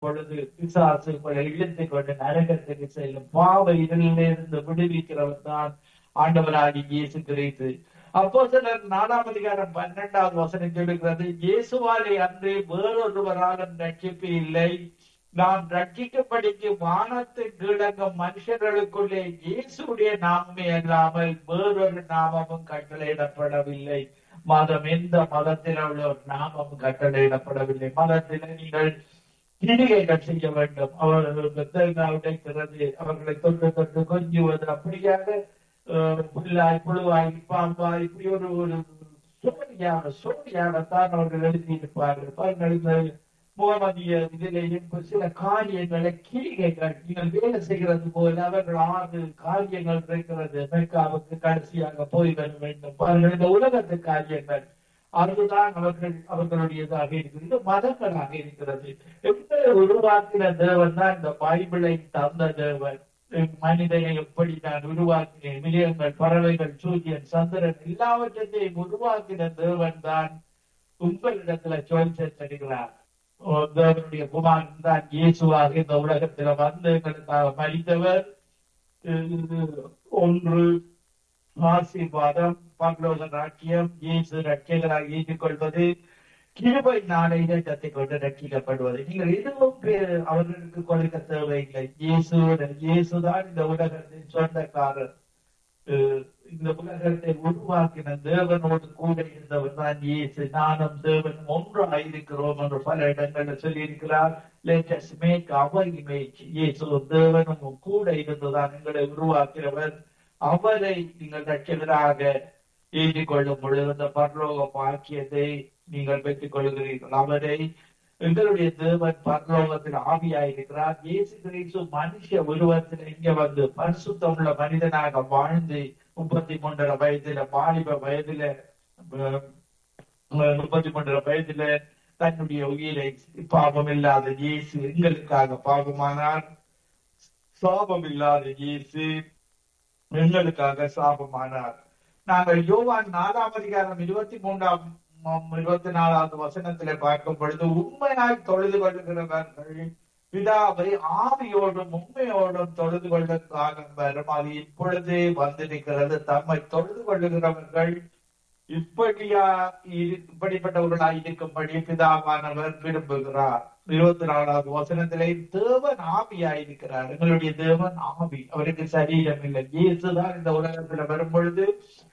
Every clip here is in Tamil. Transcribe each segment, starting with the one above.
பொழுது பிசாசு உங்களை இழுத்து கொண்டு நரகத்துக்கு செல்லும் பாவ இருளிலிருந்து விடுவிக்கிறவர் தான் ஆண்டவராகி இயேசு கிறிஸ்து அப்போ சிலர் நாலாம் அதிகாரம் பன்னெண்டாவது வசனம் சொல்லுகிறது இயேசுவாலே அன்று வேறொருவராக ரட்சிப்பு இல்லை நாம் ரட்சிக்கப்படிக்கு வானத்து கீழங்கும் மனுஷர்களுக்குள்ளே இயேசுடைய நாமமே அல்லாமல் வேறொரு நாமமும் கட்டளையிடப்படவில்லை மதம் எந்த மதத்தில் உள்ள ஒரு நாமம் கட்டளையிடப்படவில்லை மதத்தில் நீங்கள் கிரிகைகள் செய்ய வேண்டும் அவர்களுக்கு தேங்காய் உடைக்கிறது அவர்களை தொட்டு தொட்டு கொஞ்சுவது அப்படியாக அஹ், புல்லாய் புழுவாய் பாம்பாய் இப்படி ஒரு ஒரு சோழியாக சோழியாகத்தான் அவர்கள் எழுதியிருப்பார்கள் பாருங்கள் இந்த முகமதிய இதிலேயும் சில காரியங்களை கிரிகைகள் நீங்கள் வேலை செய்கிறது போல அவர்கள் ஆறு காரியங்கள் இருக்கிறது மெக்காவுக்கு கடைசியாக போய் வர வேண்டும் பாருங்கள் இந்த உலகத்து காரியங்கள் அதுதான் அவர்கள் அவர்களுடையதாக இருக்கிறது மதங்களாக இருக்கிறது எங்களை உருவாக்கின தேவன் தான் இந்த பைபிளை தந்த தேவன் மனிதனை எப்படி நான் உருவாக்கினேன் மிருகங்கள் பறவைகள் சூரியன் சந்திரன் எல்லாவற்றையும் உருவாக்கின தேவன் தான் உங்களிடத்துல சொல்லி தருகிறார் தேவனுடைய குமாரன் தான் இயேசுவாக இந்த உலகத்துல வந்து எங்களுக்காக மறித்தவர் இது ஒன்று ஆசீர்வாதம் பரலோக ராக்கியம் இயேசு ரட்சகராக ஏற்றுக்கொள்வது கிருபை நாளையிலே கற்றுக்கொண்டு ரட்சிக்கப்படுவது நீங்கள் எதுவும் பே- அவர்களுக்கு கொடுக்க தேவையில்லை இயேசு இயேசுதான் இந்த உலகத்தின் சொந்தக்காரர் அஹ் இந்த உலகத்தை உருவாக்கின தேவனோடு கூட இருந்தவர் தான் இயேசு நானும் தேவன் ஒன்றாக இருக்கிறோம் என்று பல இடங்களில் சொல்லியிருக்கிறார் லேட்டஸ்ட் மேக் அவர் இமேஜ் இயேசு தேவனும் கூட இருந்துதான் எங்களை உருவாக்கிறவர் அவரை நீங்கள் ரட்சகராக ஏற்றிக்கொள்ளும் பொழுது அந்த பரலோக பாக்கியத்தை நீங்கள் பெற்றுக் கொள்கிறீர்கள் அவரை எங்களுடைய தேவன் பரலோகத்தில் ஆவியாயிருக்கிறார் இயேசு கிறிஸ்து மனுஷ உருவத்தில் இங்க வந்து பரிசுத்தம் உள்ள மனிதனாக வாழ்ந்து முப்பத்தி மூன்றரை வயதுல வாலிப வயதுல அஹ், முப்பத்தி மூன்றரை வயதுல தன்னுடைய உயிரை பாவம் இல்லாத இயேசு எங்களுக்காக பாவமானார் சாபம் இல்லாத இயேசு எங்களுக்காக சாபமானார் நாங்கள் யோவான் நாலாம் அதிகாரம் இருபத்தி மூன்றாம் ம், இருபத்தி நாலாவது வசனத்திலே பார்க்கும் பொழுது உண்மையாய் தொழுது கொள்ளுகிறவர்கள் பிதாவை ஆவியோடும் உண்மையோடும் தொழுது கொள்ள காலம் வரும் அது இப்பொழுதே வந்திருக்கிறது தம்மை தொழுது கொள்ளுகிறவர்கள் இப்படியா இரு- இப்படிப்பட்டவர்களாய் இருக்கும்படி பிதாவானவர் விரும்புகிறார் இருபத்தி நாலாவது வசனத்திலே தேவன் ஆவியாய் இருக்கிறார் எங்களுடைய தேவன் ஆவி அவருக்கு சரீரம் இல்லை இயேசுதான் இந்த உலகத்துல வரும் பொழுது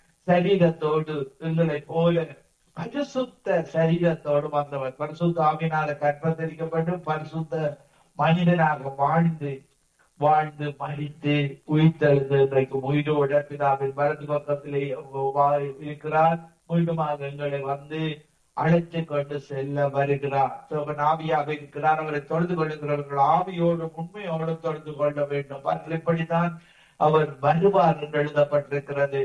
சரீரத்தோடு எங்களை போல பரிசுத்த சரீரத்தோடு வந்தவர் பரிசுத்த ஆவினால கற்பத்தரிக்கப்பட்டு பரிசுத்த மனிதனாக வாழ்ந்து வாழ்ந்து மறித்து உயிர்த்தெழுந்து இன்றைக்கு உயிரோட பிதாவின் வலது பக்கத்திலே வா- இருக்கிறார் மீண்டுமாக எங்களை வந்து அழைத்து கொண்டு செல்ல வருகிறார் சிவன் ஆவியாக இருக்கிறார் அவரை தொழுது கொள்ளுகிறவர்கள் ஆவியோடும் உண்மையோடும் தொழுது கொள்ள வேண்டும் பாருங்கள் இப்படித்தான் அவர் வருவார் என்று எழுதப்பட்டிருக்கிறது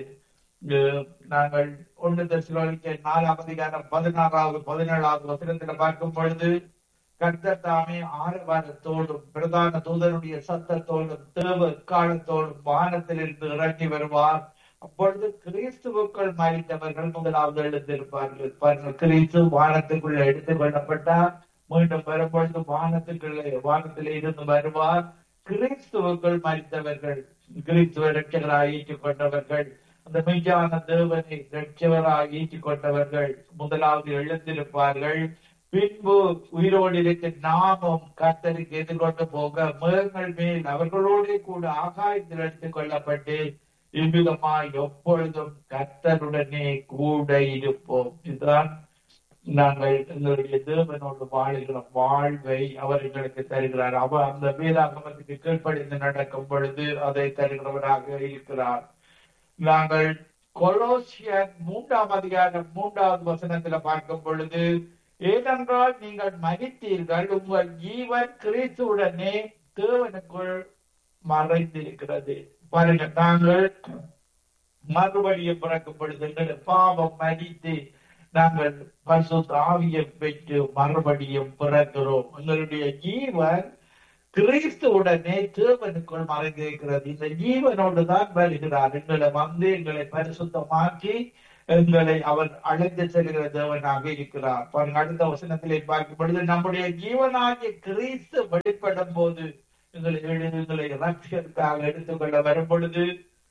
அஹ் நாங்கள் ஒன்று தரிசனோலிக்க நாலாம் அதிகாரம் பதினாறாவது பதினேழாவது வசனத்தில் பார்க்கும் பொழுது கர்த்தர் தாமே ஆரவாரத்தோடும் பிரதான தூதனுடைய சத்தத்தோடும் தேவ காலத்தோடும் வானத்திலிருந்து இறங்கி வருவார் அப்பொழுது கிறிஸ்துவுக்குள் மறித்தவர்கள் முதலாவது எழுந்திருப்பார்கள் பாருங்கள் கிறிஸ்து வானத்துக்குள்ள எடுத்துக் கொள்ளப்பட்டார் மீண்டும் வரும்பொழுது வானத்துக்குள்ளே வானத்திலே இருந்து வருவார் கிறிஸ்துவுக்குள் மறித்தவர்கள் கிறிஸ்துவ ரட்சகராக ஏற்றுக் கொண்டவர்கள் அந்த மெய்யான தேவனை ரட்சகராக ஏற்றுக் கொண்டவர்கள் முதலாவது எழுந்திருப்பார்கள் பின்பு உயிரோடு இருக்க நாமும் கர்த்தருக்கு எதிர்கொண்டு போக மேகங்கள் மேல் அவர்களோட கூட ஆகாயத்தில் எடுத்துக் கொள்ளப்பட்டு இவ்விதமாய் எப்பொழுதும் கர்த்தருடனே கூட இருப்போம் இதுதான் நாங்கள் எங்களுடைய தேவனோடு வாழுகிற வாழ்வை அவர் எங்களுக்கு தருகிறார் அவர் அந்த வேதாகமத்துக்கு கீழ்ப்படிந்து நடக்கும் பொழுது அதை தருகிறவராக இருக்கிறார் நாங்கள் கொலோசியன் மூன்றாம் அதிகாரம் மூன்றாவது வசனத்துல பார்க்கும் பொழுது ஏனென்றால் நீங்கள் மதித்தீர்கள் உங்கள் ஜீவன் கிறிஸ்துவுடனே தேவனுக்குள் மறைந்திருக்கிறது பாருங்க நாங்கள் மறுபடியும் பிறக்கும் பொழுது எங்களை பாவம் மதித்து நாங்கள் பரிசுத்த ஆவியை பெற்று மறுபடியும் பிறக்கிறோம் எங்களுடைய ஜீவன் கிறிஸ்துவுடனே தேவனுக்குள் மறைந்திருக்கிறது இந்த ஜீவனோடு தான் வருகிறார் எங்களை வந்து எங்களை பரிசுத்தமாக்கி எங்களை அவர் அழைத்து செல்கிற தேவனாக இருக்கிறார் பாருங்க அடுத்த வசனத்திலே பார்க்கும் பொழுது நம்முடைய ஜீவனாகிய கிறிஸ்து வெளிப்படும் போது எங்களை எங்களை ரட்சகருக்காக எடுத்துக்கொள்ள வரும் பொழுது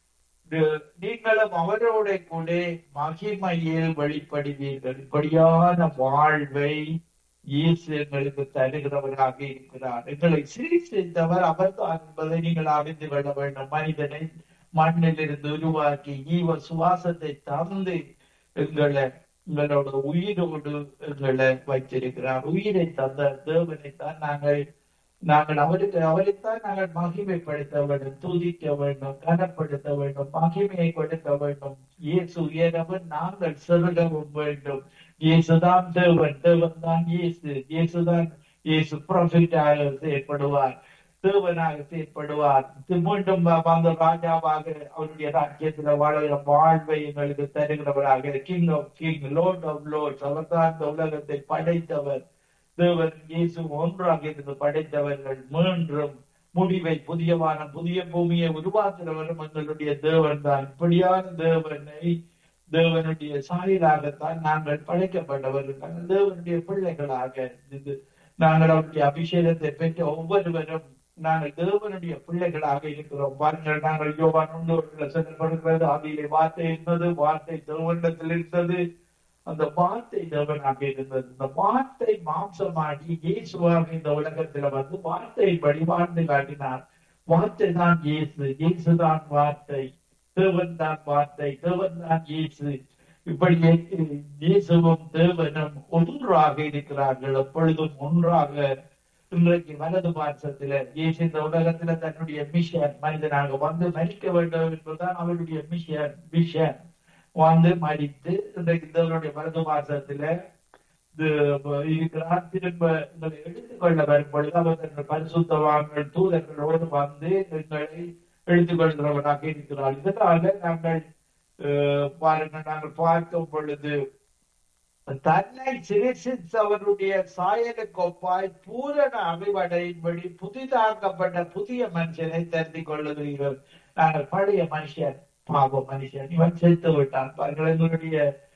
இது- நீங்களும் அவரோட கூட மகிமையில் வெளிப்படுவீர்கள் இப்படியான வாழ்வை இயேசு எங்களுக்கு தருகிறவராக இருக்கிறார் எங்களை சிரித்தவர் அவர்தான் என்பதை நீங்கள் அறிந்து கொள்ள வேண்டும் மனிதனை மண்ணிலிருந்து உருவாக்கி ஈவ சுவாசத்தை தந்து எங்களை எங்களோட உயிரோடு எங்களை வைத்திருக்கிறார் உயிரை தந்த தேவனைத்தான் நாங்கள் நாங்கள் அவருக்கு அவரைத்தான் நாங்கள் மகிமைப்படுத்த வேண்டும் துதிக்க வேண்டும் கனப்படுத்த வேண்டும் மகிமையை கொடுக்க வேண்டும் இயேசு உயரவும் நாங்கள் செருகவும் வேண்டும் இயேசுதான் தேவன் தேவன் தான் இயேசு இயேசுதான் இயேசு ப்ராஃபிட்டாக செயற்படுவார் தேவனாக செயற்படுவார் இது மீண்டும் அந்த ராஜாவாக அவருடைய ராஜ்யத்தில் வாழ்கிற வாழ்வை எங்களுக்கு தருகிறவராக king of king lord of lords அவர் தான் இந்த உலகத்தை படைத்தவர் தேவன் இயேசு ஒன்றாக இருந்து படைத்தவர்கள் மீண்டும் முடிவை புதிய வானம் புதிய பூமியை உருவாக்குறவரும் எங்களுடைய தேவன் தான் இப்படியான தேவனை தேவனுடைய சாயலாகத்தான் நாங்கள் படைக்கப்பட்டவர்கள் தேவனுடைய பிள்ளைகளாக இது நாங்கள் அவருடைய அபிஷேகத்தை பெற்ற ஒவ்வொருவரும் நாங்கள் தேவனுடைய பிள்ளைகளாக இருக்கிறோம் பாருங்கள் நாங்கள் யோவான் ஒன்று சொல்லப்படுகிறது அதிலே வார்த்தை இருந்தது வார்த்தை தேவனிடத்தில் இருந்தது அந்த வார்த்தை தேவனாக இருந்தது இந்த வார்த்தை மாம்சமாகி இயேசுவாக இந்த உலகத்துல வந்து வார்த்தையின்படி வாழ்ந்து காட்டினார் வார்த்தை தான் இயேசு இயேசு தான் வார்த்தை தேவன் தான் வார்த்தை தேவன் தான் இயேசு இப்படி இயேசுவும் தேவனும் ஒன்றாக இருக்கிறார்கள் எப்பொழுதும் ஒன்றாக இன்றைக்கு வலது பாசத்துல இயேசு இந்த உலகத்துல தன்னுடைய மிஷன் மனிதனாக வந்து மறிக்க வேண்டும் என்பதுதான் அவருடைய மிஷன் மிஷன் வந்து மறித்து இன்றைக்கு தேவனுடைய வலது மாசத்துல இருக்கிறார் திரும்ப எங்களை எடுத்துக்கொள்ள வரும் பொழுது அவர் தன்னுடைய பரிசுத்தவான்கள் தூதர்களோடு வந்து எங்களை எடுத்துக்கொள்கிறவராக இருக்கிறார் இதனால நாங்கள் அஹ், பாருங்கள் நாங்கள் பார்க்கும் பொழுது தன்னை சிரிசித்தவருடைய சாயலுக்கு ஒப்பாய் பூரண அறிவடையும்படி புதிதாக்கப்பட்ட புதிய மனுஷனை தெரிந்து கொள்ளுகிறீர்கள் நாங்கள் பழைய மனுஷன் பாவ மனுஷன் இவன் செத்து விட்டான் பாருங்கள் எங்களுடைய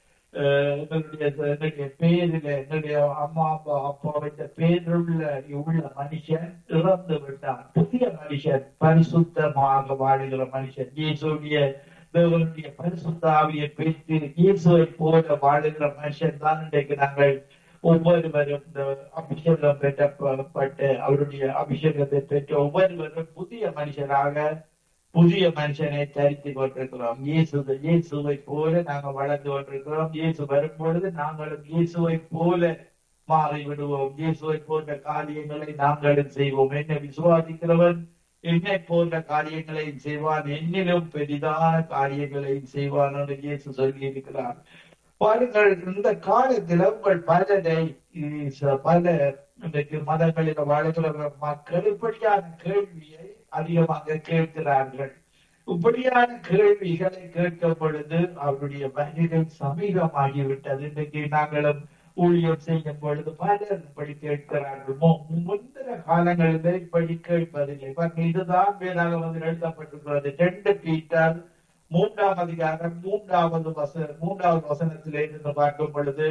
அஹ், எங்களுடைய எங்களுடைய பேரில எங்களுடைய அம்மா அப்பா அப்பா வைத்த பேருள்ள உள்ள மனுஷன் இறந்து விட்டான் புதிய மனுஷன் பரிசுத்தமாக வாழுகிற மனுஷன் இயேசுடைய தேவனுடைய பரிசுத்த ஆவியை பெற்று இயேசுவை போல வாழுகிற மனுஷன் தான் இன்றைக்கு நாங்கள் ஒவ்வொருவரும் இந்த அபிஷேகம் பெற்றப்பட்ட அவருடைய அபிஷேகத்தை பெற்ற ஒவ்வொருவரும் புதிய மனுஷராக புதிய மனுஷனை தரித்து கொண்டிருக்கிறோம் இயேசு இயேசுவை போல நாங்கள் வளர்ந்து கொண்டிருக்கிறோம் இயேசு வரும் பொழுது நாங்களும் இயேசுவை போல மாறி விடுவோம் இயேசுவை போன்ற காரியங்களை நாங்களும் செய்வோம் என்ன விசுவாசிக்கிறவன் என்னை போன்ற காரியங்களையும் செய்வான் என்னிலும் பெரிதான காரியங்களையும் செய்வான் என்று இயேசு சொல்லி இருக்கிறார் பாருங்கள் இந்த காலத்தில் உங்கள் பலரை இ- ச- பல இன்றைக்கு மதங்களில் வாழ்கிற மக்கள் இப்படியான கேள்வியை அதிகமாக கேட்கிறார்கள் இப்படியான கேள்விகளை கேட்கும் பொழுது அவருடைய வருகை சமீபமாகிவிட்டது இன்றைக்கு நாங்களும் ஊழியம் செய்யும் பொழுது பலர் இப்படி கேட்கிறார்கள் மு- முந்தின காலங்களில் இப்படி கேட்பதில்லை பாருங்க, இதுதான் வேதாகமத்தில் எழுதப்பட்டிருக்கிறது ரெண்டு பீட்டர் மூன்றாம் அதிகாரம் மூன்றாவது வச மூன்றாவது வசனத்திலே இருந்து பார்க்கும் பொழுது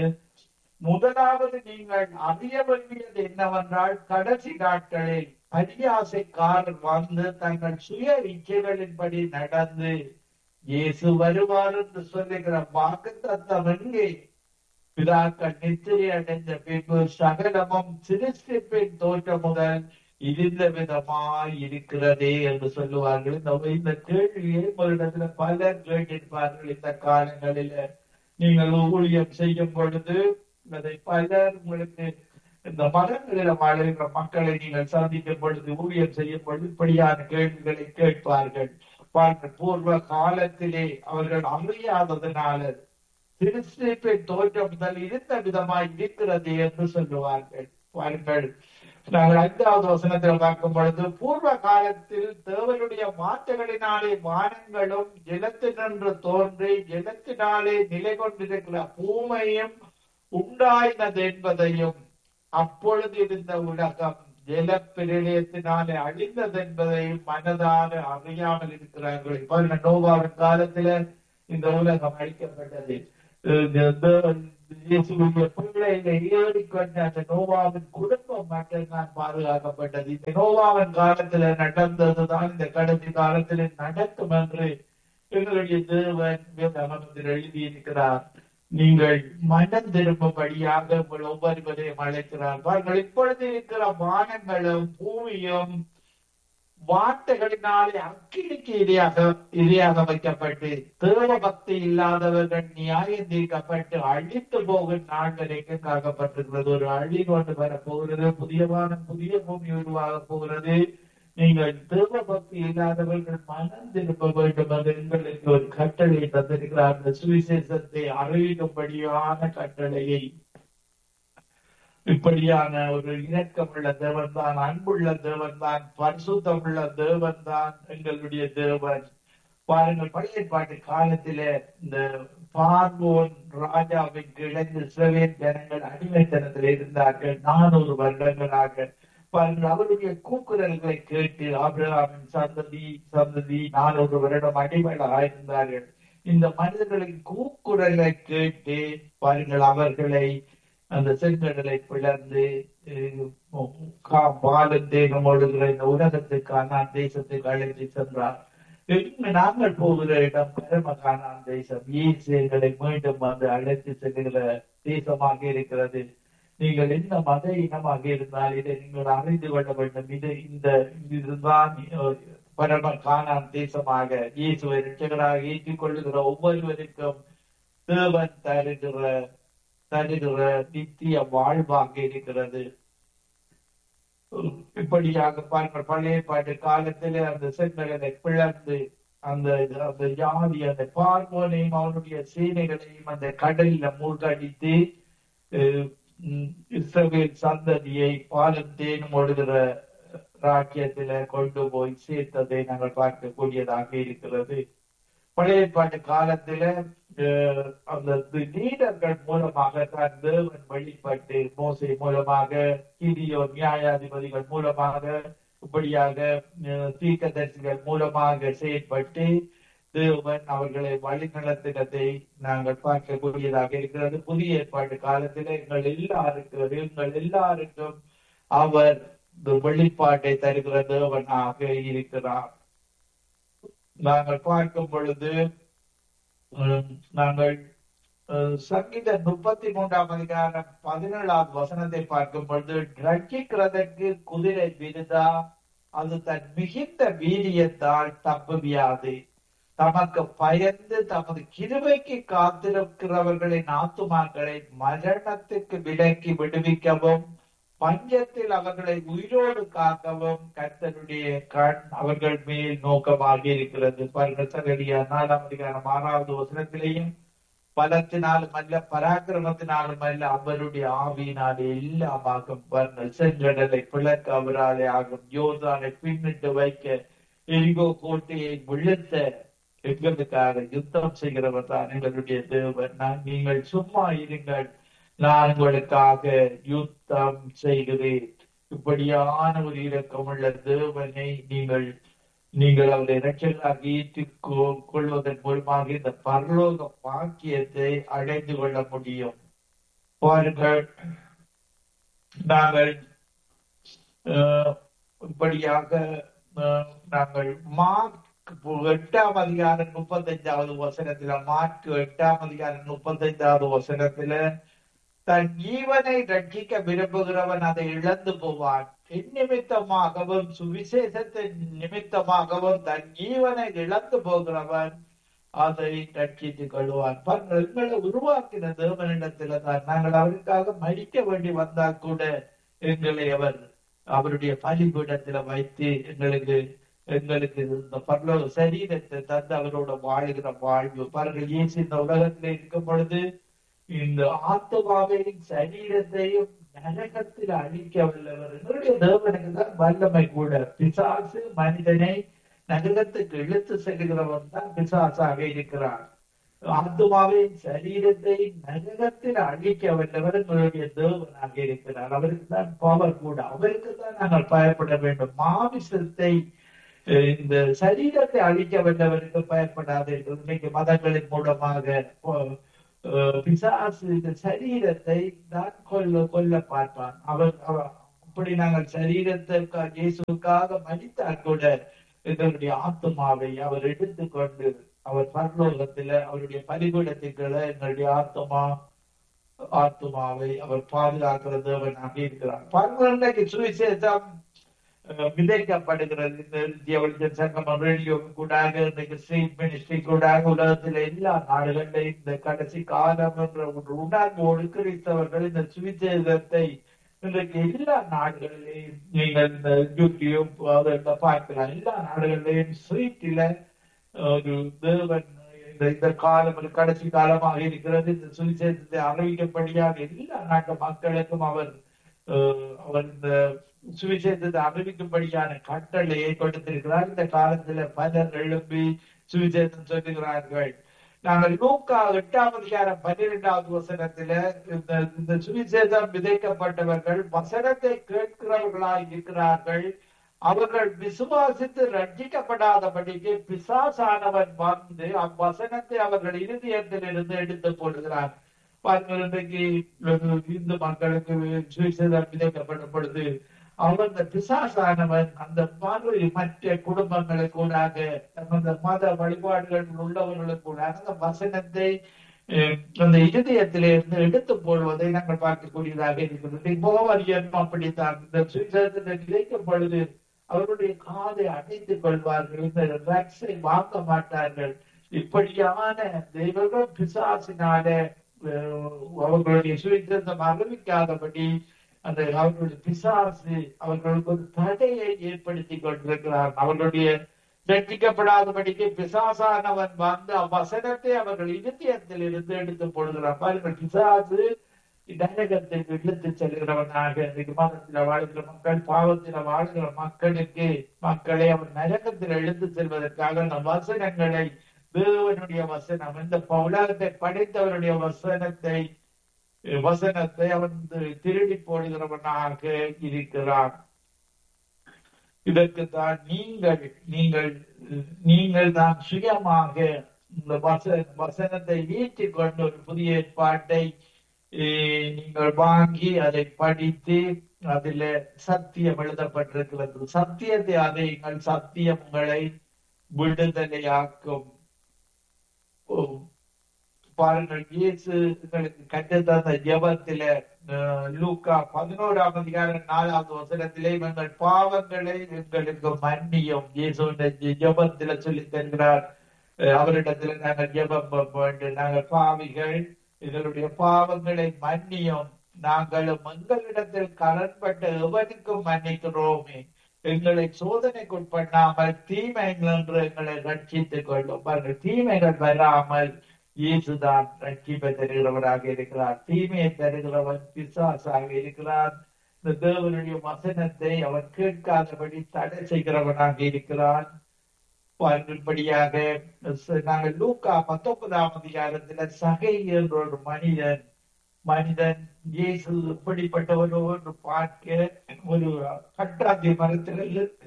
முதலாவது நீங்கள் அறிய வேண்டியது என்னவென்றால் கடைசி நாட்களில் பரியாசைக்காரர் வந்து தங்கள் சுய இச்சைகளின்படி நடந்து இயேசு வருவார் என்று சொல்லுகிற வாக்கு தத்தம் எங்கே பிதாக்கள் நித்திரை அடைந்த பின்பு சகலமும் சிறுசிப்பின் தோற்றம் முதல் இருந்த விதமாய் இருக்கிறதே என்று சொல்லுவார்கள் இந்த இந்த கேள்வியை ஒரு இடத்துல பலர் கேட்டிருப்பார்கள் இந்த காலங்களில நீங்கள் ஊழியம் செய்யும் பொழுது அதை பலர் உங்களுக்கு இந்த மதங்களில வாழ்கிற மக்களை நீங்கள் சந்திக்கும் பொழுது ஊழியம் செய்யும் பொழுது இப்படியான கேள்விகளை கேட்பார்கள் பாருங்கள் பூர்வ காலத்திலே அவர்கள் அறியாததுனால திருச்சிப்பின் தோற்றம் முதல் இருந்த விதமாய் இருக்கிறது என்று சொல்லுவார்கள் பாருங்கள் நாங்கள் ஐந்தாவது வசனத்தில் பார்க்கும் பொழுது பூர்வ காலத்தில் தேவனுடைய வார்த்தைகளினாலே வானங்களும் ஜலத்தினின்று தோன்றி ஜலத்தினாலே நிலை கொண்டிருக்கிற பூமையும் உண்டாயினது என்பதையும் அப்பொழுது இருந்த உலகம் ஜல பிரளயத்தினாலே அழிந்தது என்பதையும் மனதார அறியாமல் இருக்கிறார்கள் பாருங்க நோவாவின் காலத்துல இந்த உலகம் அழிக்கப்பட்டது இயேசுடைய பிள்ளைகளை ஏறிக்கொண்ட அந்த நோவாவின் குடும்பம் மட்டும் தான் பாதுகாக்கப்பட்டது இந்த நோவாவின் காலத்துல நடந்ததுதான் இந்த கடைசி காலத்துல நடக்கும் என்று எங்களுடைய தேவன் வேதாகமத்தில் எழுதியிருக்கிறார் நீங்கள் மனம் திரும்பும்படியாக உங்கள் ஒவ்வொருவரையும் அழைக்கிறார் பாருங்கள் இப்பொழுது இருக்கிற வானங்களும் பூமியும் வார்த்தைகளினாலே அக்கினிக்கு இரையாக இரையாக வைக்கப்பட்டு தேவ பக்தி இல்லாதவர்கள் நியாயம் தீர்க்கப்பட்டு அழித்து போகும் நாள் வரைக்கும் காக்கப்பட்டிருக்கிறது ஒரு அழி கொண்டு வர போகிறது புதிய வானம் புதிய பூமி உருவாக போகிறது நீங்கள் தேவ பக்தி இல்லாதவர்கள் மனம் திரும்ப வேண்டும் அது எங்களுக்கு ஒரு கட்டளை தந்திருக்கிறார் அந்த சுவிசேஷத்தை அறிவிக்கும்படியான கட்டளையை இப்படியான ஒரு இணக்கமுள்ள தேவன் தான் அன்புள்ள தேவன் தான் பரிசுத்தமுள்ள தேவன் தான் எங்களுடைய தேவன் பாருங்கள் பழைய பாட்டு காலத்திலே இந்த பார்வோன் ராஜாவின் கிழங்கு இஸ்ரவேல் ஜனங்கள் அடிமைத்தனத்தில் இருந்தார்கள் நானூறு வருடங்களாக பாருங்கள் அவருடைய கூக்குரல்களை கேட்டு ஆபிரகாமின் சந்ததி சந்ததி நானூறு வருடம் அடிமைகளாக இருந்தார்கள் இந்த மனிதர்களின் கூக்குரலை கேட்டு பாருங்கள் அவர்களை அந்த செங்கடலை பிளர்ந்து பாலும் தேகம் ஒழுகிற இந்த உலகத்துக்கான தேசத்துக்கு அழைத்து சென்றார் எங்கு நாங்கள் போகிற இடம் பரம காணான் தேசம் ஈசைகளை மீண்டும் வந்து அழைத்து செல்கிற தேசமாக இருக்கிறது நீங்கள் என்ன மத இனமாக இருந்தால் இதை நீங்கள் அறிந்து கொள்ள வேண்டும் இது இந்த இதுதான் பரம காணான் தேசமாக இயேசுவை ரட்சகராக ஏற்றுக்கொள்ளுகிற ஒவ்வொருவருக்கும் தேவன் தருகிற தருகிற நித்திய வாழ்வாக இருக்கிறது இப்படியாக பாருங்கள் பழைய பாட்டு காலத்திலே அந்த செங்கடலை பிளர்ந்து அந்த அந்த ஜாதி அந்த பார்வோனையும் அவனுடைய சேனைகளையும் அந்த கடலில மூழ்கடித்து இஸ்ரவேல் சந்ததியை பாலும் தேனும் ஒழுகிற ராக்கியத்தில கொண்டு போய் சேர்த்ததை நாங்கள் பார்க்கக்கூடியதாக இருக்கிறது பழைய பாட்டு காலத்தில அந்த லீடர்கள் மூலமாக தான் தேவன் வழிபட்டு மோசை மூலமாக கிரியோ நியாயாதிபதிகள் மூலமாக இப்படியாக தீர்க்கதரிசிகள் மூலமாக செயல்பட்டு தேவன் அவர்களை வழிநடத்தினதை நாங்கள் பார்க்கக்கூடியதாக இருக்கிறது புதிய ஏற்பாட்டு காலத்தில் எங்கள் எல்லாருக்கும் எங்கள் எல்லாருக்கும் அவர் வெளிப்பாட்டை தருகிற தேவனாக இருக்கிறார் நாங்கள் பார்க்கும் பொழுது நாங்கள் சங்கீத முப்பத்தி மூன்றாம் அதிகாரம் பதினேழாவது வசனத்தை பார்க்கும் பொழுது ரட்சிக்கிறதற்கு குதிரை விருதா அது தன் மிகுந்த வீரியத்தால் தப்புவியாது தமக்கு பயந்து தமது கிருவைக்கு காத்திருக்கிறவர்களின் ஆத்துமாக்களை மரணத்துக்கு விலக்கி விடுவிக்கவும் பஞ்சத்தில் அவர்களை உயிரோடு காக்கவும் கர்த்தனுடைய கண் அவர்கள் மேல் நோக்கமாக இருக்கிறது பாருங்கள் சகரியா நாலாம் அதிகாரம் ஆறாவது வசனத்திலேயும் பலத்தினாலும் அல்ல பராக்கிரமத்தினாலும் அல்ல அவருடைய ஆவியினாலே எல்லாம் ஆகும் பாருங்கள் செங்கடலை பிளக்க அவராலே ஆகும் யோர்தானை பின்னிட்டு வைக்க எரிகோ கோட்டையை விழுத்த எங்களுக்காக யுத்தம் செய்கிறவர் தான் எங்களுடைய தேவன் நான் நீங்கள் சும்மா இருங்கள் நான் உங்களுக்காக யுத்தம் செய்கிறேன் இப்படியான ஒரு இரக்கமுள்ள தேவனை நீங்கள் நீங்கள் அவரை இரட்சகராக ஏற்றுக் கொள்வதன் மூலமாக இந்த பரலோக பாக்கியத்தை அடைந்து கொள்ள முடியும் பாருங்கள் நாங்கள் இப்படியாக நாங்கள் மார்க் எட்டாம் அதிகாரம் முப்பத்தைந்தாவது வசனத்துல மார்க் எட்டாம் அதிகாரம் முப்பத்தைந்தாவது வசனத்துல தன் ஜீவனை ரட்சிக்க விரும்புகிறவன் அதை இழந்து போவான் என் நிமித்தமாகவும் சுவிசேஷத்தின் நிமித்தமாகவும் தன் ஜீவனை இழந்து போகிறவன் அதை ரட்சித்துக் கொள்வான் எங்களை உருவாக்கின தேவனிடத்துல தான் நாங்கள் அவருக்காக மடிக்க வேண்டி வந்தா கூட எங்களை அவர் அவருடைய பலிபீடத்துல வைத்து எங்களுக்கு எங்களுக்கு இந்த பரலோக சரீரத்தை தந்து அவரோட வாழ்கிற வாழ்வு பாருங்கள் இயேசு இந்த உலகத்துல இருக்கும் பொழுது இந்த ஆத்மாவையும் சரீரத்தையும் நரகத்தில் அழிக்க வல்லவர் என்னுடைய தேவனுக்கு தான் வல்லமை கூட பிசாசு மனிதனை நரகத்துக்கு இழுத்து செல்கிறவன் தான் பிசாசாக இருக்கிறார் ஆத்மாவையும் சரீரத்தை நரகத்தில் அழிக்க வல்லவர் எங்களுடைய தேவனாக இருக்கிறார் அவருக்கு தான் பவர் கூட அவருக்கு தான் நாங்கள் பயப்பட வேண்டும் மாமிசத்தை இந்த சரீரத்தை அழிக்க வல்லவருக்கு பயப்படாதீர்கள் இன்னைக்கு மதங்களின் மூலமாக அஹ், பிசாசு இந்த சரீரத்தை தான் கொல்ல கொல்ல பார்ப்பான் அவர் அவர் அப்படி நாங்கள் சரீரத்தை க- இயேசுவுக்காக மதித்தால் கூட எங்களுடைய ஆத்மாவை அவர் எடுத்துக்கொண்டு அவர் பரலோகத்தில அவருடைய பலிபீடத்துக்களை எங்களுடைய ஆத்மா ஆத்மாவை அவர் பாதுகாக்கிற தேவனாக இருக்கிறார் பன்னிரண்டைக்கு சுவிசேஷம் அஹ், விதைக்கப்படுகிறது இந்த தியவலிஜன் சங்கம் ரேடியோ கூடாக இன்னைக்கு ஸ்ட்ரீட் மினிஸ்ட்ரி கூடாக உலகத்தில் எல்லா நாடுகளிலும் இந்த கடைசி காலம் என்ற ஒரு உணர்வோடு கிறிஸ்தவர்கள் இந்த சுவிசேஷத்தை இன்றைக்கு எல்லா நாடுகளிலேயும் நீங்கள் இந்த யூடியூப் அதெல்லாம் பார்க்கலாம் எல்லா நாடுகளிலேயும் ஸ்ட்ரீட்டில ஒரு தேவன் இந்த இந்த காலம் ஒரு கடைசி காலமாக இருக்கிறது இந்த சுவிசேஷத்தை அறிவிக்கப்படியாக எல்லா நாட்டு மக்களுக்கும் அவர் அஹ், அவர் இந்த சுவிசேஷத்தை அறிவிக்கும்படியான கட்டளை ஏற்படுத்தியிருக்கிறார் இந்த காலத்துல பலர் எழுப்பி சுவிசேஷம் சொல்லுகிறார்கள் நாங்கள் லூக்கா எட்டாம் அதிகாரம் பன்னிரெண்டாவது வசனத்தில இந்த இந்த சுவிசேஷம் விதைக்கப்பட்டவர்கள் வசனத்தை கேட்கிறவர்களாய் இருக்கிறார்கள் அவர்கள் விசுவாசித்து ரட்சிக்கப்படாதபடிக்கு பிசாசானவன் வந்து அவ்வசனத்தை அவர்கள் இருதயத்தில் இருந்து எடுத்து போடுகிறார் பாருங்கள் இன்றைக்கு ஒரு இந்து மக்களுக்கு சுவிசேஷம் விதைக்கப்படும் பொழுது அவர் அந்த பிசாசானவன் அந்த பார்வை மற்ற குடும்பங்களை கூடாக அந்த மத வழிபாடுகள் உள்ளவர்களுக்கு கூட அந்த வசனத்தை அஹ், அந்த இருதயத்திலே இருந்து எடுத்து போடுவதை நாங்கள் பார்க்கக்கூடியதாக இருக்கிறது போவரியன் அப்படித்தான் இந்த சுவிசேஷத்தை விதைக்கும் பொழுது அவருடைய காதை அடைத்துக் கொள்வார்கள் இந்த ட்ரக்ஸை வாங்க மாட்டார்கள் இப்படியான தெய்வங்கள் பிசாசினால அஹ், அவர்களுடைய சுவிசேஷம் அறிவிக்காதபடி அந்த அவர்களுடைய பிசாசு அவர்களுக்கு ஒரு தடையை ஏற்படுத்தி கொண்டிருக்கிறார் அவர்களுடைய ரட்சிக்கப்படாதபடிக்கு பிசாசானவன் வந்து அவ்வசனத்தை அவர்கள் இருதயத்தில் இருந்து எடுத்து போடுகிறார் பாருங்கள் பிசாசு நரகத்திற்கு இழுத்து செல்கிறவனாக இன்றைக்கு மதத்தில வாழ்கிற மக்கள் பாவத்தில வாழ்கிற மக்களுக்கு மக்களை அவர் நரகத்தில் இழுத்து செல்வதற்காக அந்த வசனங்களை தேவனுடைய வசனம் இந்த உலகத்தை படைத்தவருடைய வசனத்தை வசனத்தை அவன் திருடி போடுகிறவனாக இருக்கிறான் இதற்கு தான் நீங்கள் நீங்கள் நீங்கள் தான் சுயமாக இந்த வச வசனத்தை ஈட்டிக் கொண்டு ஒரு புதிய ஏற்பாட்டை eh, நீங்கள் வாங்கி அதை படித்து அதில சத்தியம் எழுதப்பட்டிருக்கிறது சத்தியத்தை அதைங்கள் சத்தியம் உங்களை விடுதலையாக்கும் ஓ, பாருங்கள் இயேசு எங்களுக்கு கற்றுத்தந்த ஜெபத்தில அஹ், லூக்கா பதினோராம் அதிகாரம் நாலாவது வசனத்திலே எங்கள் பாவங்களை எங்களுக்கு மன்னியும் இயேசுடைய ஜெபத்தில சொல்லி தருகிறார் அஹ், அவரிடத்துல நாங்கள் ஜெபம் வேண்டும் நாங்கள் பாவிகள் எங்களுடைய பாவங்களை மன்னியும் நாங்களும் எங்களிடத்தில் கடன்பட்ட எவனுக்கும் மன்னிக்கிறோமே எங்களை சோதனைக்குட்பண்ணாமல் தீமைகள் என்று எங்களை ரட்சித்துக் கொள்ளும் பாருங்கள் தீமைகள் வராமல் இயேசுதான் ரட்சிப்பை தருகிறவராக இருக்கிறார் தீமையை தருகிறவன் பிசாசாக இருக்கிறார் இந்த தேவனுடைய வசனத்தை அவன் கேட்காதபடி தடை செய்கிறவனாக இருக்கிறான் பாருங்கள்படியாக நாங்கள் லூக்கா பத்தொன்பதாம் அதிகாரத்துல சகை என்ற ஒரு மனிதன் மனிதன் இயேசு எப்படிப்பட்டவரோ என்று பார்க்க ஒரு கட்டாந்தி மரத்தில்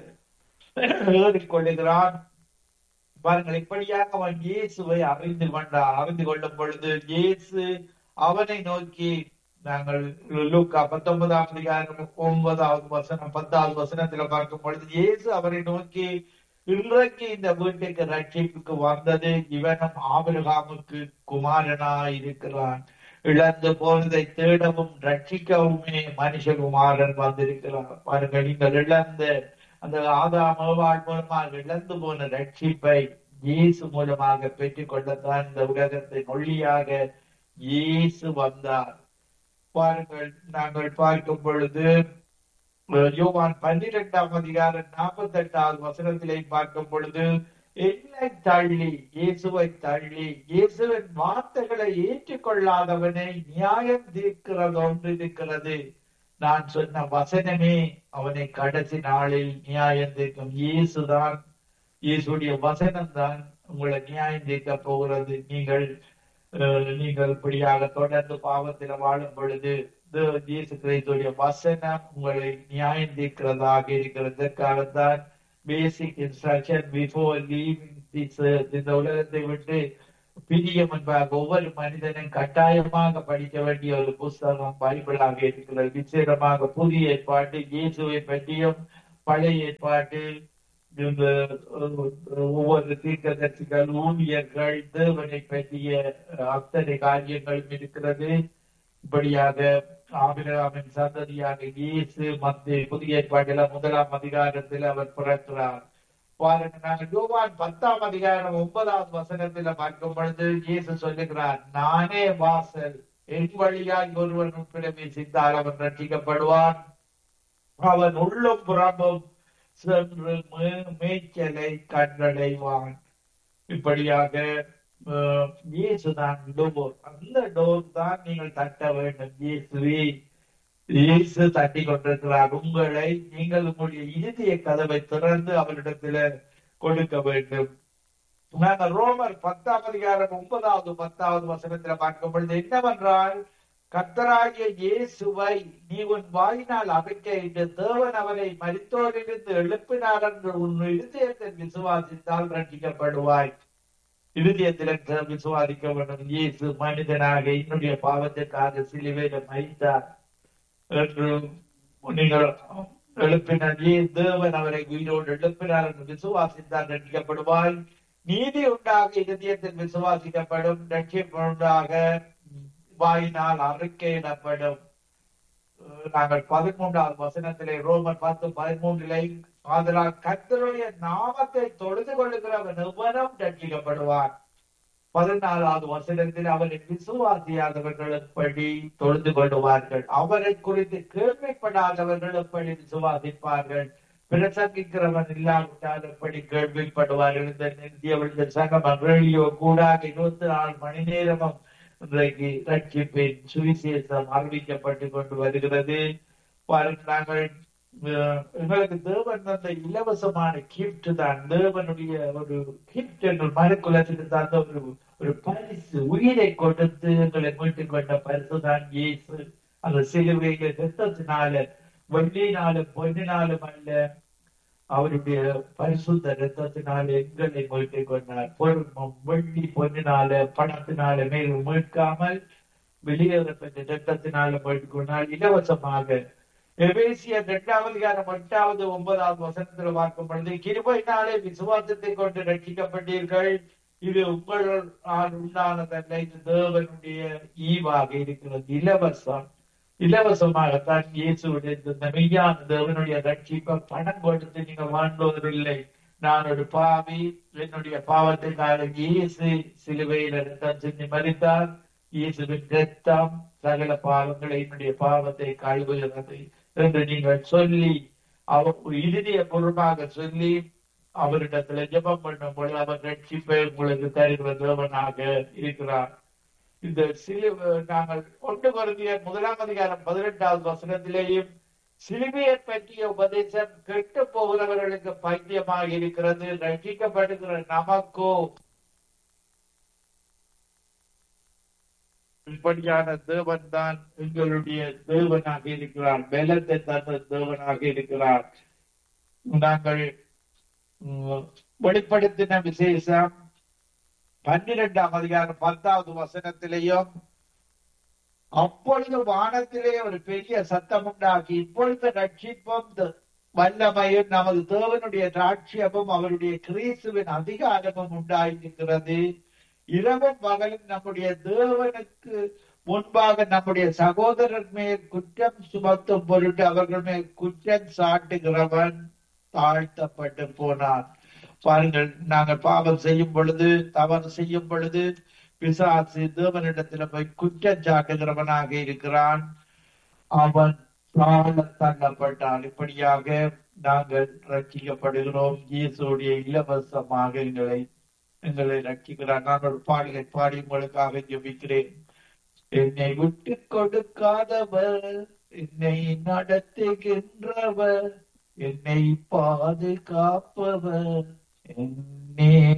ஏறிக்கொள்ளுகிறான் பாருங்கள் இப்படியாக அவன் இயேசுவை அறிந்து கொண்டான் அறிந்து கொள்ளும் பொழுது இயேசு அவனை நோக்கி நாங்கள் லூக்கா பத்தொன்பதாம் அதிகாரம் ஒன்பதாவது வசனம் பத்தாவது வசனத்துல பார்க்கும் பொழுது இயேசு அவரை நோக்கி இன்றைக்கு இந்த வீட்டுக்கு ரட்சிப்புக்கு வந்தது இவனும் ஆபிரகாமுக்கு குமாரனாய் இருக்கிறான் இழந்து போனதை தேடவும் ரட்சிக்கவுமே மனுஷகுமாரன் வந்திருக்கிறார் பாருங்கள் நீங்கள் இழந்த அந்த ஆதாம் ஏவாள் மூலமாக இழந்து போன ரட்சிப்பை இயேசு மூலமாக பெற்றுக் கொள்ளத்தான் இந்த உலகத்தின் ஒளியாக இயேசு வந்தார் பாருங்கள் நாங்கள் பார்க்கும் பொழுது யோவான் பன்னிரெண்டாம் அதிகாரம் நாற்பத்தி எட்டாவது வசனத்திலே பார்க்கும் பொழுது என்னை தள்ளி இயேசுவை தள்ளி இயேசுவின் வார்த்தைகளை ஏற்றுக்கொள்ளாதவனை நியாயம் தீர்க்கிறது ஒன்று இருக்கிறது நான் சொன்ன வசனமே அவனை கடைசி நாளில் நியாயம் தீர்க்கும் இயேசுதான் இயேசுடைய வசனம் தான் உங்களை நியாயம் தீர்க்க போகிறது நீங்கள் நீங்கள் இப்படியாக தொடர்ந்து பாவத்தில் வாழும் பொழுது இயேசு கிறிஸ்துடைய வசனம் உங்களை நியாயம் தீர்க்கிறதாக இருக்கிறதற்காகத்தான் basic instruction before leaving this இந்த உலகத்தை விட்டு பிரியம் என்பாக ஒவ்வொரு மனிதனும் கட்டாயமாக படிக்க வேண்டிய ஒரு புஸ்தகம் பைபிளாக இருக்கிறது விசேடமாக புதிய ஏற்பாட்டு இயேசுவை பற்றியும் பழைய ஏற்பாட்டு இந்த ஒவ்வொரு தீர்க்கதரிசிகள் ஊழியர்கள் தேவனை பற்றிய அத்தனை காரியங்களும் இருக்கிறது இப்படியாக ஆபிரகாமின் சந்ததியாக இயேசு மத்திய புதிய ஏற்பாட்டில முதலாம் அதிகாரத்தில் அவர் பிறக்கிறார் பாருங்க நாங்கள் யோவான் பத்தாம் அதிகாரம் ஒன்பதாவது வசனத்துல பார்க்கும் பொழுது இயேசு சொல்லுகிறார் நானே வாசல் என் வழியாய் ஒருவன் பிரவேசித்தால் அவன் ரட்சிக்கப்படுவான் அவன் உள்ளும் புறமும் சென்று மேய்ச்சலை கண்டடைவான் இப்படியாக இயேசுதான் டோர் அந்த டோர் தான் நீங்கள் தட்ட வேண்டும் இயேசுவே இயேசு தட்டி கொண்டிருக்கிறார் உங்களை நீங்கள் உங்களுடைய இறுதிய கதவை திறந்து அவரிடத்துல கொடுக்க வேண்டும் நாங்கள் ரோமர் பத்தாம் அதிகாரம் ஒன்பதாவது பத்தாவது வசனத்துல பார்க்கும் பொழுது என்னவென்றால் கர்த்தராகிய இயேசுவை நீ உன் வாயினால் அறிக்கையிட்டு தேவன் அவரை மரித்தோரிலிருந்து எழுப்பினார் என்று உன் இருதயத்தில் விசுவாசித்தால் ரட்சிக்கப்படுவாய் இருதயத்தில் விசுவாசிக்க வேண்டும் இயேசு மனிதனாக என்னுடைய பாவத்திற்காக சிலுவையில மறித்தார் என்று நீங்கள் எழுப்பினார் ஏன் தேவன் அவரை உயிரோடு எழுப்பினார் என்று விசுவாசித்தால் ரட்சிக்கப்படுவாய் நீதி உண்டாக இதயத்தில் விசுவாசிக்கப்படும் ரட்சிப்பு உண்டாக வாயினால் அறிக்கையிடப்படும் நாங்கள் பதிமூன்றாவது வசனத்திலே ரோமர் பத்து பதிமூன்றிலே ஆதலால் கர்த்தருடைய நாமத்தை தொழுது கொள்ளுகிறவன் எவனும் ரட்சிக்கப்படுவான் பதினாலாவது வசனத்தில் அவரை விசுவாசியாதவர்கள் எப்படி தொழுது கொள்ளுவார்கள் அவரை குறித்து கேள்விப்படாதவர்கள் எப்படி விசுவாசிப்பார்கள் பிரசங்கிக்கிறவன் இல்லாவிட்டால் எப்படி கேள்விப்படுவார்கள் இந்த இந்திய விழுந்த சங்கம் ரேடியோ கூடாக இருபத்தி நாலு மணி நேரமும் இன்றைக்கு ரட்சிப்பின் சுவிசேஷம் அறிவிக்கப்பட்டு கொண்டு வருகிறது நாங்கள் எங்களுக்கு தேவன் தந்த இலவசமான கிஃப்ட் தான் தேவனுடைய ஒரு கிஃப்ட் எங்கள் மறுக்குலத்துக்கு தந்த ஒரு ஒரு பரிசு உயிரை கொடுத்து எங்களை மீட்டுக் கொண்ட பரிசு தான் இயேசு அந்த சிலுவையில ரத்தத்தினால வெள்ளினாலும் பொன்னினாலும் அல்ல அவருடைய பரிசுத்த ரத்தத்தினால எங்களை மீட்டுக் கொண்டார் பொருள் வெள்ளி பொன்னினால பணத்தினால மேலும் மீட்காமல் வெளியேறப்பட்ட ரத்தத்தினால மீட்டுக் கொண்டால் இலவசமாக எபேசிய இரண்டாவது காரம் எட்டாவது ஒன்பதாவது வசனத்தில் பார்க்கும் பொழுது கிருபையினாலே விசுவாசத்தை கொண்டு ரட்சிக்கப்பட்டீர்கள் இது உங்களால் உண்டானதல்ல இது தேவனுடைய ஈவாக இருக்கிறது இலவசம் இலவசமாகத்தான் இயேசுடைய இந்த மெய்யான தேவனுடைய ரட்சிப்பை பணம் கொடுத்து நீங்க வாழ்வதில்லை நான் ஒரு பாவி என்னுடைய பாவத்திற்காக இயேசு சிலுவையில் ரத்தம் சிந்தி மறித்தார் இயேசுவின் ரத்தம் சகல பாவங்களை என்னுடைய பாவத்தை கழுவுகிறது என்று நீங்கள் சொல்லி அவர் இறுதிய பொருளாக சொல்லி அவரிடத்துல ஜெபம் பண்ணும் பொழுது அவர் ரட்சிப்பை உங்களுக்கு தருகிற தேவனாக இருக்கிறார் இந்த சிலு நாங்கள் கொண்டு வருகிற முதலாம் அதிகாரம் பதினெட்டாவது வசனத்திலேயும் சிலுவையை பற்றிய உபதேசம் கெட்டு போகிறவர்களுக்கு பைத்தியமாக இருக்கிறது ரட்சிக்கப்படுகிற நமக்கோ இப்படியான தேவன் தான் எங்களுடைய தேவனாக இருக்கிறார் பலத்தை தந்த தேவனாக இருக்கிறார் நாங்கள் வெளிப்படுத்தின விசேஷம் பன்னிரெண்டாம் அதிகாரம் பத்தாவது வசனத்திலேயும் அப்பொழுது வானத்திலே ஒரு பெரிய சத்தம் உண்டாக்கி இப்பொழுது ரட்சிப்பும் வல்லமையும் நமது தேவனுடைய ராட்சியமும் அவருடைய கிரீசுவின் அதிகாரமும் உண்டாயிருக்கிறது இரவும் பகலும் நம்முடைய தேவனுக்கு முன்பாக நம்முடைய சகோதரர் மேல் குற்றம் சுமத்தும் பொருட்டு அவர்கள் மேல் குற்றம் சாட்டுகிறவன் தாழ்த்தப்பட்டு போனான் பாருங்கள் நாங்கள் பாவம் செய்யும் பொழுது தவறு செய்யும் பொழுது பிசாசு தேவனிடத்துல போய் குற்றம் சாட்டுகிறவனாக இருக்கிறான் அவன் தள்ளப்பட்டான் இப்படியாக நாங்கள் ரட்சிக்கப்படுகிறோம் இயேசுடைய இலவசமாக எங்களை எங்களை ரட்சிக்கிறார் நான் ஒரு பாடலை பாடி உங்களுக்காக ஜெபிக்கிறேன் என்னை விட்டு கொடுக்காதவர் என்னை நடத்துகின்றவர் என்னை பாதுகாப்பவர் என்னே